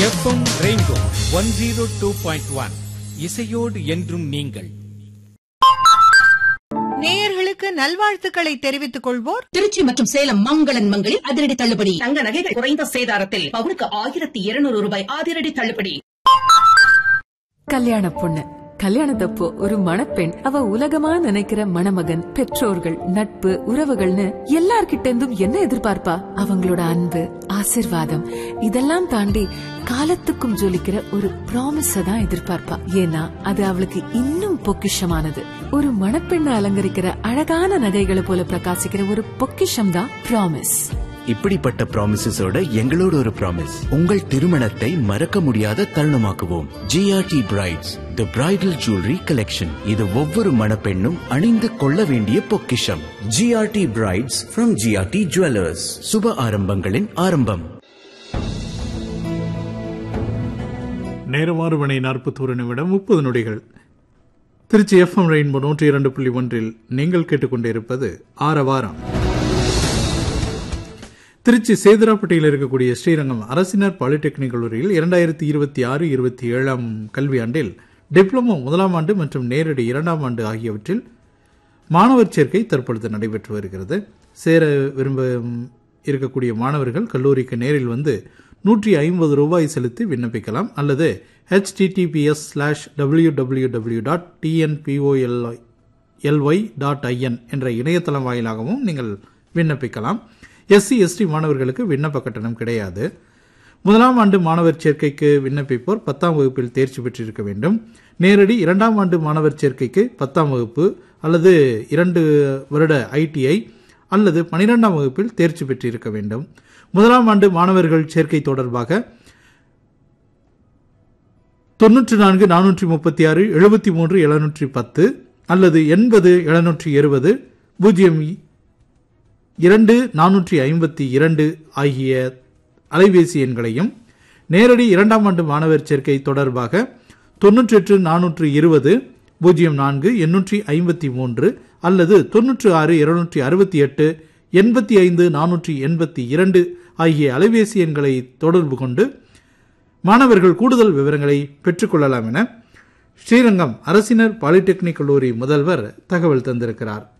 FM rainbow one zero two point one இசையோடு என்றும் நீங்கள் நேயர்களுக்கு நல்வாழ்த்துக்களை தெரிவித்துக் கொள்வோர் திருச்சி மற்றும் சேலம் மங்களன் மங்களில் அதிரடி தள்ளுபடி தங்க நகைகள் குறைந்த சேதாரத்தில் பவுனுக்கு ஆயிரத்தி இருநூறு ரூபாய் அதிரடி தள்ளுபடி கல்யாண பொண்ணு கல்யாணத்தப்போ ஒரு மணப்பெண் அவ உலகமா நினைக்கிற மணமகன் பெற்றோர்கள் நட்பு உறவுகள்னு எல்லார்கிட்ட இருந்தும் என்ன எதிர்பார்ப்பா அவங்களோட அன்பு ஆசிர்வாதம் இதெல்லாம் தாண்டி காலத்துக்கும் ஜொலிக்கிற ஒரு ப்ராமிஸ தான் எதிர்பார்ப்பா ஏன்னா அது அவளுக்கு இன்னும் பொக்கிஷமானது ஒரு மணப்பெண்ணை அலங்கரிக்கிற அழகான நகைகளை போல பிரகாசிக்கிற ஒரு பொக்கிஷம் தான் ப்ராமிஸ் இப்படிப்பட்ட ப்ராமிசஸோட எங்களோட ஒரு ப்ராமிஸ் உங்கள் திருமணத்தை மறக்க முடியாத தருணமாக்குவோம் GRT brides the bridal jewellery collection இது ஒவ்வொரு மணப்பெண்ணும் அணிந்து கொள்ள வேண்டிய பொக்கிஷம் GRT brides from GRT jewellers சுப ஆரம்பங்களின் ஆரம்பம் நேரம் ஆறு மணி நாற்பத்தோரு நிமிடம் முப்பது நொடிகள் திருச்சி எஃப்எம் ரெயின்போ நூற்றி இரண்டு புள்ளி ஒன்றில் நீங்கள் கேட்டுக்கொண்டிருப்பது ஆரவாரம் திருச்சி சேதுராப்பட்டியில் இருக்கக்கூடிய ஸ்ரீரங்கம் அரசினர் பாலிடெக்னிக் கல்லூரியில் இரண்டாயிரத்தி இருபத்தி ஆறு இருபத்தி ஏழாம் கல்வியாண்டில் டிப்ளமோ முதலாம் ஆண்டு மற்றும் நேரடி இரண்டாம் ஆண்டு ஆகியவற்றில் மாணவர் சேர்க்கை தற்பொழுது நடைபெற்று வருகிறது சேர விரும்ப இருக்கக்கூடிய மாணவர்கள் கல்லூரிக்கு நேரில் வந்து நூற்றி ஐம்பது ரூபாய் செலுத்தி விண்ணப்பிக்கலாம் அல்லது https slash W W W dot TNPOLI LY dot IN என்ற இணையதளம் வாயிலாகவும் நீங்கள் விண்ணப்பிக்கலாம் எஸ்சி எஸ்டி மாணவர்களுக்கு விண்ணப்ப கட்டணம் கிடையாது முதலாம் ஆண்டு மாணவர் சேர்க்கைக்கு விண்ணப்பிப்போர் பத்தாம் வகுப்பில் தேர்ச்சி பெற்றிருக்க வேண்டும் நேரடி இரண்டாம் ஆண்டு மாணவர் சேர்க்கைக்கு பத்தாம் வகுப்பு அல்லது இரண்டு வருட ஐடிஐ அல்லது பனிரெண்டாம் வகுப்பில் தேர்ச்சி பெற்றிருக்க வேண்டும் முதலாம் ஆண்டு மாணவர்கள் சேர்க்கை தொடர்பாக தொன்னூற்றி நான்கு நானூற்றி முப்பத்தி ஆறு எழுபத்தி மூன்று எழுநூற்றி பத்து அல்லது எண்பது எழுநூற்றி இருபது பூஜ்ஜியம் இரண்டு நானூற்றி ஐம்பத்தி இரண்டு ஆகிய அலைபேசி எண்களையும் நேரடி இரண்டாம் ஆண்டு மாணவர் சேர்க்கை தொடர்பாக தொன்னூற்றி எட்டு நானூற்று இருபது பூஜ்ஜியம் நான்கு எண்ணூற்றி ஐம்பத்தி மூன்று அல்லது தொன்னூற்று ஆறு இருநூற்றி அறுபத்தி எட்டு எண்பத்தி ஐந்து நானூற்றி எண்பத்தி இரண்டு ஆகிய அலைபேசி எண்களை தொடர்பு கொண்டு மாணவர்கள் கூடுதல் விவரங்களை பெற்றுக்கொள்ளலாம் என ஸ்ரீரங்கம் அரசினர் பாலிடெக்னிக் கல்லூரி முதல்வர் தகவல் தந்திருக்கிறார்